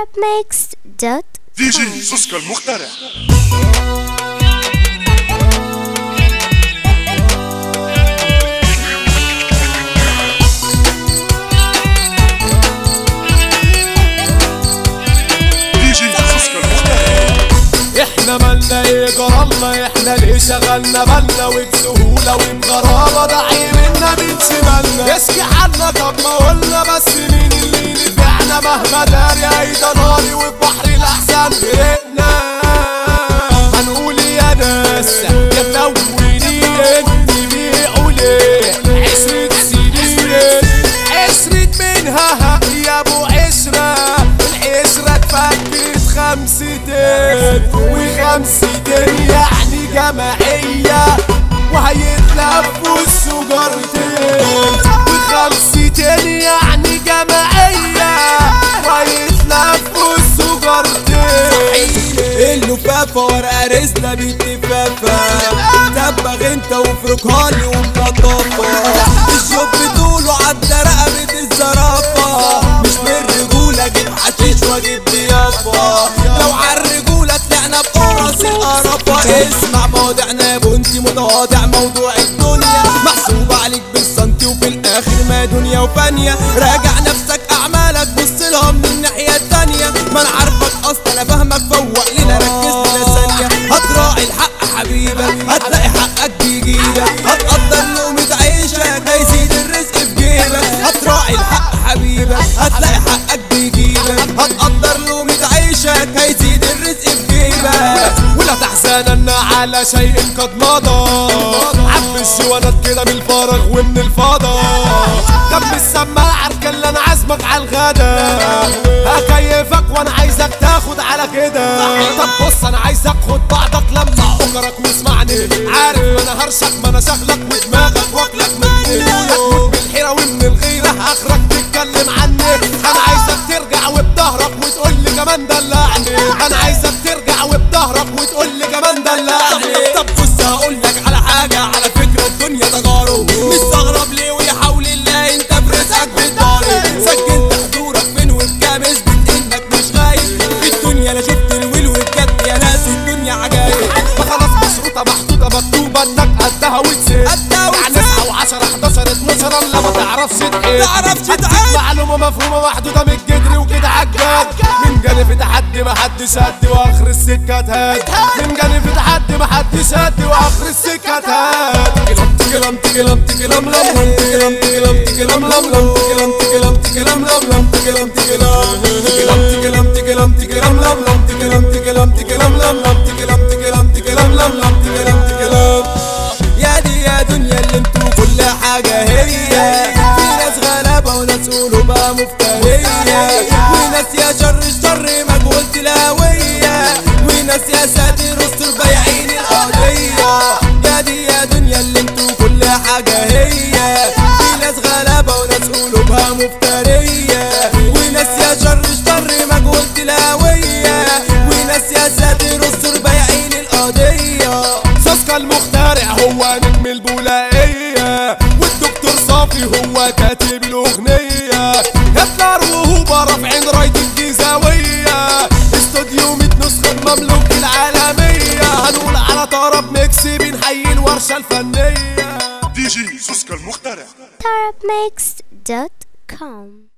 arabmix.com دي جي سوسكا المخترع دي جي سوسكا المخترع احنا مالنا ايه جرالنا احنا ليه شغلنا بالنا وبسهولة وبغرابة ده عيننا من شمالنا اشكي عنا طب ما قلنا بس مين اللي نفعنا مهما داري ايدا ناري وبحر الاحسن فرقنا هنقول يا ناس يا ملونين تبيعوا ليه عشرة سنين عشرة منها يا ابو عشرة العشرة اتفكت خمستين وخمستين يعني جماعية وهيتلفوا السجارتين وخمستين يعني جماعية وهيتلفوا السجارتين اللفافة ورقة رزلة بالتفافة دبغ انت وافركها لي ومنضفة الشوب بتقوله عدى رقبة الزرافة مش بالرجولة جيب حشيش واجيب ضيافة لو عالرجولة طلعنا بقرص القرفة اسمع مواضيعنا يا بنتي متواضع موضوع الدنيا محسوب عليك بالسنتي وفي الاخر ما دنيا وفانية راجع نفسك اعمالك بص لها من الناحية التانية ما انا عارفك اصلا انا فاهمك فوق لنا ركز لنا ثانية هتراعي الحق حبيبك هتلاقي حقك بيجيلك هتقدر لقمة عيشك هيزيد الرزق في جيبك هتراعي الحق حبيبك هتلاقي حقك بيجيلك هتقدر لقمة عيشك هيزيد الرزق في جيبك ولا تحزنن على شيء قد مضى عم الجوانات كده من الفراغ ومن الفضاء دم السماعة اركن انا عازمك على الغدا هكيفك وانا عايزك تاخد على كده طب بص انا عايزك خد بعضك لما اجرك واسمعني عارف ما انا هرشك ما انا شغلك ودماغك واكلك مني هتموت من الحيرة ومن الغيرة اخرك تتكلم عني انا عايزك ترجع وبظهرك وتقول لي كمان دلعني انا عايزك ترجع وبظهرك وتقول لي كمان دلعني طب بص هقول لك على حاجة على فكرة الدنيا تجارب مستغرب ليه ويا حول الله انت في رزقك بتضارب سجلت حضورك فين وبكام اثبت انك مش غايب في الدنيا انا شفت الويل والجد يا ناس الدنيا عجايب ما خلاص مشروطة محطوطة مكتوبة انك قدها وتسيب قدها يعني وتسيب. 9 و10 11 12 الا ما تعرفش تعيد تعرفش هديك تعيد. معلومة مفهومة محدودة من الجدر وكده عجاد من جانب تحدي ما حدش هدي واخر السكة تهاد من جانب تحدي ما حدش هدي واخر السكة تهاد تكلم تكلم تكلم لم لم تكلم تكلم تكلم لم لم تكلم تكلم تكلم لم لم تكلم تكلم تكلم تكلم تكلم لم لم تكلم تكلم تكلم لم لم تكلم تكلم تكلم لم لم تكلم تكلم يا دي يا دنيا اللي انتوا كل حاجة هي في ناس غلابة وناس قلوبها مفترية وناس يا شر الشر مجهول تلاوية وناس يا ساتر استر بايعين القضية يا دي يا دنيا اللي انتوا كل حاجة هي في ناس غلابة وناس قلوبها مفترية وناس يا شر الشر مجهول تلاوية وناس يا ساتر استر بايعين القضية ساسكا المخترع هو نجم البولائية والدكتور صافي هو كاتب الأغنية هتلر وهو رافعين راية الجيزاوية استوديو 100 نسخة مملوك العالمية هنقول على طرب ميكس بنحيي الورشة الفنية دي جي سوسكا المخترع arabmix.com